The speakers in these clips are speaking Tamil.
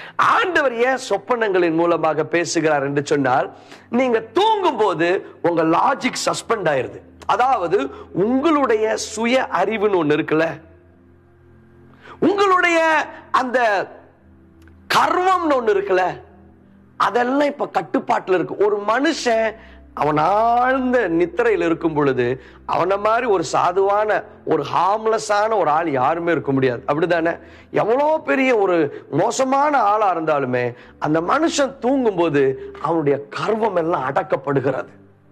ஆண்டவர் ஏன் சொப்பனங்களின் மூலமாக பேசுகிறார் என்று சொன்னால் நீங்க தூங்கும் போது உங்க லாஜிக் சஸ்பெண்ட் ஆயிருது அதாவது உங்களுடைய சுய அறிவுன்னு ஒண்ணு இருக்குல்ல உங்களுடைய அந்த கர்வம்னு ஒண்ணு இருக்குல்ல அதெல்லாம் இப்ப கட்டுப்பாட்டுல இருக்கு ஒரு மனுஷன் அவன் ஆழ்ந்த நித்திரையில் இருக்கும் பொழுது அவனை மாதிரி ஒரு சாதுவான ஒரு ஹார்ம்லெஸ்ஸான ஒரு ஆள் யாருமே இருக்க முடியாது அப்படிதானே எவ்வளோ பெரிய ஒரு மோசமான ஆளா இருந்தாலுமே அந்த மனுஷன் தூங்கும்போது அவனுடைய கர்வம் எல்லாம் அடக்கப்படுகிறது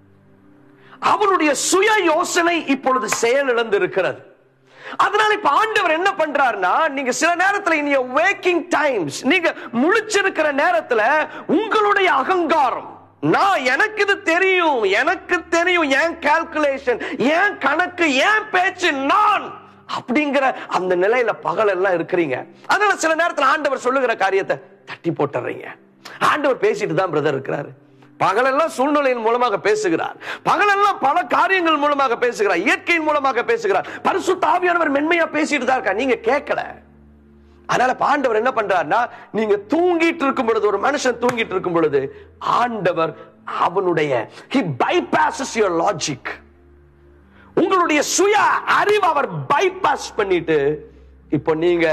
அவனுடைய சுய யோசனை இப்பொழுது செயலிழந்து இருக்கிறது அதனால இப்ப ஆண்டவர் என்ன பண்றாருன்னா நீங்க சில நேரத்துல இனிய வேக்கிங் டைம்ஸ் நீங்க முழிச்சிருக்கிற நேரத்துல உங்களுடைய அகங்காரம் நான் எனக்கு இது தெரியும் எனக்கு தெரியும் என் கால்குலேஷன் என் கணக்கு என் பேச்சு நான் அப்படிங்கிற அந்த நிலையில பகல் எல்லாம் இருக்கிறீங்க அதனால சில நேரத்துல ஆண்டவர் சொல்லுகிற காரியத்தை தட்டி போட்டுறீங்க ஆண்டவர் பேசிட்டு தான் பிரதர் இருக்கிறாரு பகலெல்லாம் சூழ்நிலையின் மூலமாக பேசுகிறார் பகலெல்லாம் பல காரியங்கள் மூலமாக பேசுகிறார் இயற்கையின் மூலமாக பேசுகிறார் பரிசுத்த ஆவியானவர் மென்மையா பேசிட்டு தான் இருக்கா நீங்க கேட்கல அதனால ஆண்டவர் என்ன பண்றாருன்னா நீங்க தூங்கிட்டு இருக்கும் பொழுது ஒரு மனுஷன் தூங்கிட்டு இருக்கும் பொழுது ஆண்டவர் அவனுடைய he bypasses your logic உங்களுடைய சுய அறிவு அவர் பைபாஸ் பண்ணிட்டு இப்போ நீங்க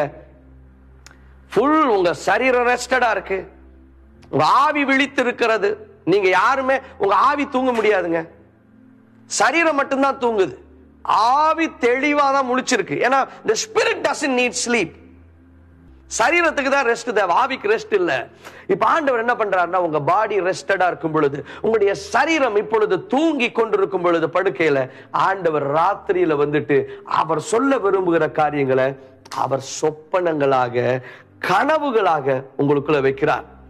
ஃபுல் உங்க சரீரம் ரெஸ்டடா இருக்கு உங்க ஆவி விழித்து இருக்கிறது நீங்க யாருமே உங்க ஆவி தூங்க முடியாதுங்க சரீரம் மட்டும்தான் தூங்குது ஆவி தெளிவா தான் முழிச்சிருக்கு ஏன்னா the spirit doesn't need sleep சரீரத்துக்கு தான் ரெஸ்ட் தேவை ஆவிக்கு ரெஸ்ட் இல்ல இப்ப ஆண்டவர் என்ன பண்றாருன்னா உங்க பாடி ரெஸ்டடா இருக்கும் பொழுது உங்களுடைய சரீரம் இப்பொழுது தூங்கி கொண்டிருக்கும் பொழுது படுக்கையில ஆண்டவர் ராத்திரியில வந்துட்டு அவர் சொல்ல விரும்புகிற காரியங்களை அவர் சொப்பனங்களாக கனவுகளாக உங்களுக்குள்ள வைக்கிறார்